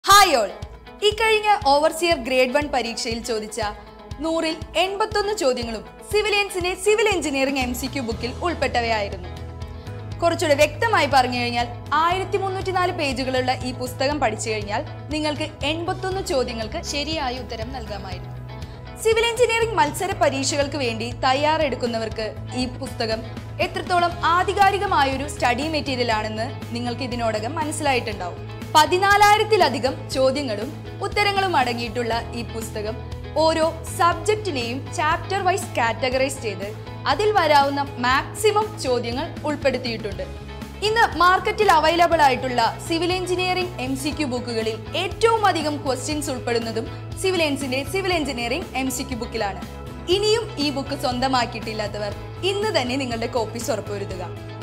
hi all ഇക്കഴിഞ്ഞ overseer grade one പരീക്ഷയിൽ ചോദിച്ച നൂറിൽ എൺപത്തൊന്ന് ചോദ്യങ്ങളും സിവിലിയൻസിന്റെ civil engineering M C Q ബുക്കിൽ ഉൾപ്പെട്ടവയായിരുന്നു കുറച്ചുകൂടെ വ്യക്തമായി പറഞ്ഞു കഴിഞ്ഞാൽ ആയിരത്തി മുന്നൂറ്റി നാല് പേജുകളുള്ള ഈ പുസ്തകം പഠിച്ചു കഴിഞ്ഞാൽ നിങ്ങൾക്ക് എൺപത്തൊന്ന് ചോദ്യങ്ങൾക്ക് ശരിയായ ഉത്തരം നൽകാമായിരുന്നു സിവിൽ എഞ്ചിനീയറിംഗ് മത്സര പരീക്ഷകൾക്ക് വേണ്ടി തയ്യാറെടുക്കുന്നവർക്ക് ഈ പുസ്തകം എത്രത്തോളം ആധികാരികമായൊരു സ്റ്റഡി മെറ്റീരിയൽ ആണെന്ന് നിങ്ങൾക്ക് ഇതിനോടകം മനസ്സിലായിട്ടുണ്ടാവും പതിനാലായിരത്തിലധികം ചോദ്യങ്ങളും ഉത്തരങ്ങളും അടങ്ങിയിട്ടുള്ള ഈ പുസ്തകം ഓരോ സബ്ജക്റ്റിനെയും ചാപ്റ്റർ വൈസ് കാറ്റഗറൈസ് ചെയ്ത് അതിൽ വരാവുന്ന മാക്സിമം ചോദ്യങ്ങൾ ഉൾപ്പെടുത്തിയിട്ടുണ്ട് ഇന്ന് മാർക്കറ്റിൽ അവൈലബിൾ ആയിട്ടുള്ള civil engineering M C Q ബുക്കുകളിൽ ഏറ്റവും അധികം ക്വസ്റ്റ്യൻസ് ഉൾപ്പെടുന്നതും സിവിലിയൻസിന്റെ civil engineering M C Q ബുക്കിലാണ് ഇനിയും ഈ ബുക്ക് സ്വന്തമാക്കിയിട്ടില്ലാത്തവർ ഇന്ന് തന്നെ നിങ്ങളുടെ കോപ്പീസ് ഉറപ്പുവരുത്തുക